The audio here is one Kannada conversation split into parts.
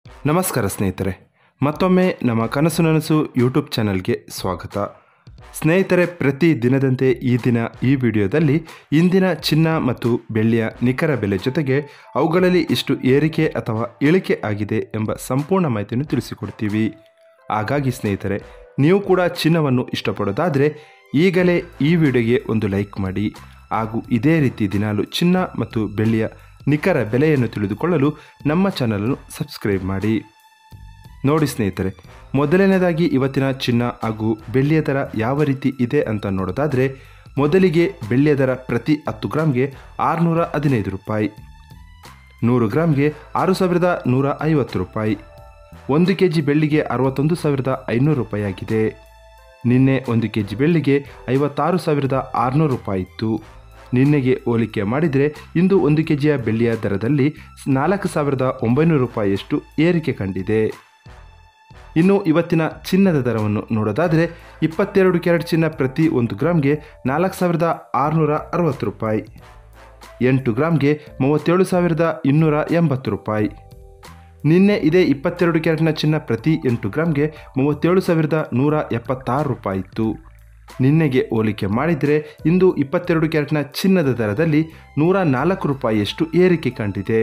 ನಮಸ್ಕಾರ ಸ್ನೇಹಿತರೆ ಮತ್ತೊಮ್ಮೆ ನಮ್ಮ ಕನಸು ನನಸು ಯೂಟ್ಯೂಬ್ ಚಾನಲ್ಗೆ ಸ್ವಾಗತ ಸ್ನೇಹಿತರೆ ಪ್ರತಿ ದಿನದಂತೆ ಈ ದಿನ ಈ ವಿಡಿಯೋದಲ್ಲಿ ಇಂದಿನ ಚಿನ್ನ ಮತ್ತು ಬೆಳ್ಳಿಯ ನಿಖರ ಬೆಲೆ ಜೊತೆಗೆ ಅವುಗಳಲ್ಲಿ ಇಷ್ಟು ಏರಿಕೆ ಅಥವಾ ಇಳಿಕೆ ಆಗಿದೆ ಎಂಬ ಸಂಪೂರ್ಣ ಮಾಹಿತಿಯನ್ನು ತಿಳಿಸಿಕೊಡ್ತೀವಿ ಹಾಗಾಗಿ ಸ್ನೇಹಿತರೆ ನೀವು ಕೂಡ ಚಿನ್ನವನ್ನು ಇಷ್ಟಪಡೋದಾದರೆ ಈಗಲೇ ಈ ವಿಡಿಯೋಗೆ ಒಂದು ಲೈಕ್ ಮಾಡಿ ಹಾಗೂ ಇದೇ ರೀತಿ ದಿನಾಲು ಚಿನ್ನ ಮತ್ತು ಬೆಳ್ಳಿಯ ನಿಖರ ಬೆಲೆಯನ್ನು ತಿಳಿದುಕೊಳ್ಳಲು ನಮ್ಮ ಚಾನಲನ್ನು ಸಬ್ಸ್ಕ್ರೈಬ್ ಮಾಡಿ ನೋಡಿ ಸ್ನೇಹಿತರೆ ಮೊದಲನೇದಾಗಿ ಇವತ್ತಿನ ಚಿನ್ನ ಹಾಗೂ ಬೆಳ್ಳಿಯ ದರ ಯಾವ ರೀತಿ ಇದೆ ಅಂತ ನೋಡೋದಾದರೆ ಮೊದಲಿಗೆ ಬೆಳ್ಳಿಯ ದರ ಪ್ರತಿ ಹತ್ತು ಗ್ರಾಮ್ಗೆ ಆರುನೂರ ಹದಿನೈದು ರೂಪಾಯಿ ನೂರು ಗ್ರಾಮ್ಗೆ ಆರು ಸಾವಿರದ ನೂರ ಐವತ್ತು ರೂಪಾಯಿ ಒಂದು ಕೆ ಜಿ ಬೆಳ್ಳಿಗೆ ಅರವತ್ತೊಂದು ಸಾವಿರದ ಐನೂರು ರೂಪಾಯಿ ಆಗಿದೆ ನಿನ್ನೆ ಒಂದು ಕೆ ಜಿ ಬೆಳ್ಳಿಗೆ ಐವತ್ತಾರು ಸಾವಿರದ ಆರುನೂರು ರೂಪಾಯಿ ಇತ್ತು ನಿನ್ನೆಗೆ ಹೋಲಿಕೆ ಮಾಡಿದರೆ ಇಂದು ಒಂದು ಕೆ ಜಿಯ ಬೆಳ್ಳಿಯ ದರದಲ್ಲಿ ನಾಲ್ಕು ಸಾವಿರದ ಒಂಬೈನೂರು ರೂಪಾಯಿಯಷ್ಟು ಏರಿಕೆ ಕಂಡಿದೆ ಇನ್ನು ಇವತ್ತಿನ ಚಿನ್ನದ ದರವನ್ನು ನೋಡೋದಾದರೆ ಇಪ್ಪತ್ತೆರಡು ಕ್ಯಾರೆಟ್ ಚಿನ್ನ ಪ್ರತಿ ಒಂದು ಗ್ರಾಮ್ಗೆ ನಾಲ್ಕು ಸಾವಿರದ ಆರುನೂರ ಅರವತ್ತು ರೂಪಾಯಿ ಎಂಟು ಗ್ರಾಮ್ಗೆ ಮೂವತ್ತೇಳು ಸಾವಿರದ ಇನ್ನೂರ ಎಂಬತ್ತು ರೂಪಾಯಿ ನಿನ್ನೆ ಇದೇ ಇಪ್ಪತ್ತೆರಡು ಕ್ಯಾರೆಟ್ನ ಚಿನ್ನ ಪ್ರತಿ ಎಂಟು ಗ್ರಾಮ್ಗೆ ಮೂವತ್ತೇಳು ಸಾವಿರದ ನೂರ ಎಪ್ಪತ್ತಾರು ರೂಪಾಯಿ ಇತ್ತು ನಿನ್ನೆಗೆ ಹೋಲಿಕೆ ಮಾಡಿದರೆ ಇಂದು ಇಪ್ಪತ್ತೆರಡು ಕ್ಯಾರೆಟ್ನ ಚಿನ್ನದ ದರದಲ್ಲಿ ನೂರ ನಾಲ್ಕು ರೂಪಾಯಿಯಷ್ಟು ಏರಿಕೆ ಕಂಡಿದೆ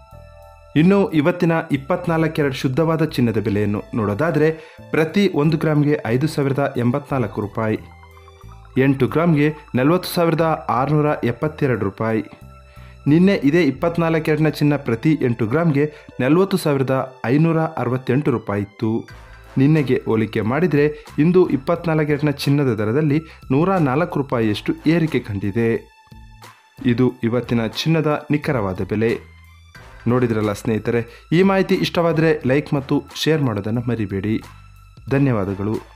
ಇನ್ನು ಇವತ್ತಿನ ಇಪ್ಪತ್ನಾಲ್ಕು ಕ್ಯಾರೆಟ್ ಶುದ್ಧವಾದ ಚಿನ್ನದ ಬೆಲೆಯನ್ನು ನೋಡೋದಾದರೆ ಪ್ರತಿ ಒಂದು ಗ್ರಾಮ್ಗೆ ಐದು ಸಾವಿರದ ಎಂಬತ್ನಾಲ್ಕು ರೂಪಾಯಿ ಎಂಟು ಗ್ರಾಮ್ಗೆ ನಲವತ್ತು ಸಾವಿರದ ಆರುನೂರ ಎಪ್ಪತ್ತೆರಡು ರೂಪಾಯಿ ನಿನ್ನೆ ಇದೇ ಇಪ್ಪತ್ನಾಲ್ಕು ಕ್ಯಾರೆಟ್ನ ಚಿನ್ನ ಪ್ರತಿ ಎಂಟು ಗ್ರಾಮ್ಗೆ ನಲವತ್ತು ಸಾವಿರದ ಐನೂರ ಅರವತ್ತೆಂಟು ರೂಪಾಯಿ ಇತ್ತು ನಿನ್ನೆಗೆ ಹೋಲಿಕೆ ಮಾಡಿದರೆ ಇಂದು ಇಪ್ಪತ್ನಾಲ್ಕು ಕ್ಯಾರೆಟ್ನ ಚಿನ್ನದ ದರದಲ್ಲಿ ನೂರ ನಾಲ್ಕು ರೂಪಾಯಿಯಷ್ಟು ಏರಿಕೆ ಕಂಡಿದೆ ಇದು ಇವತ್ತಿನ ಚಿನ್ನದ ನಿಖರವಾದ ಬೆಲೆ ನೋಡಿದ್ರಲ್ಲ ಸ್ನೇಹಿತರೆ ಈ ಮಾಹಿತಿ ಇಷ್ಟವಾದರೆ ಲೈಕ್ ಮತ್ತು ಶೇರ್ ಮಾಡೋದನ್ನು ಮರಿಬೇಡಿ ಧನ್ಯವಾದಗಳು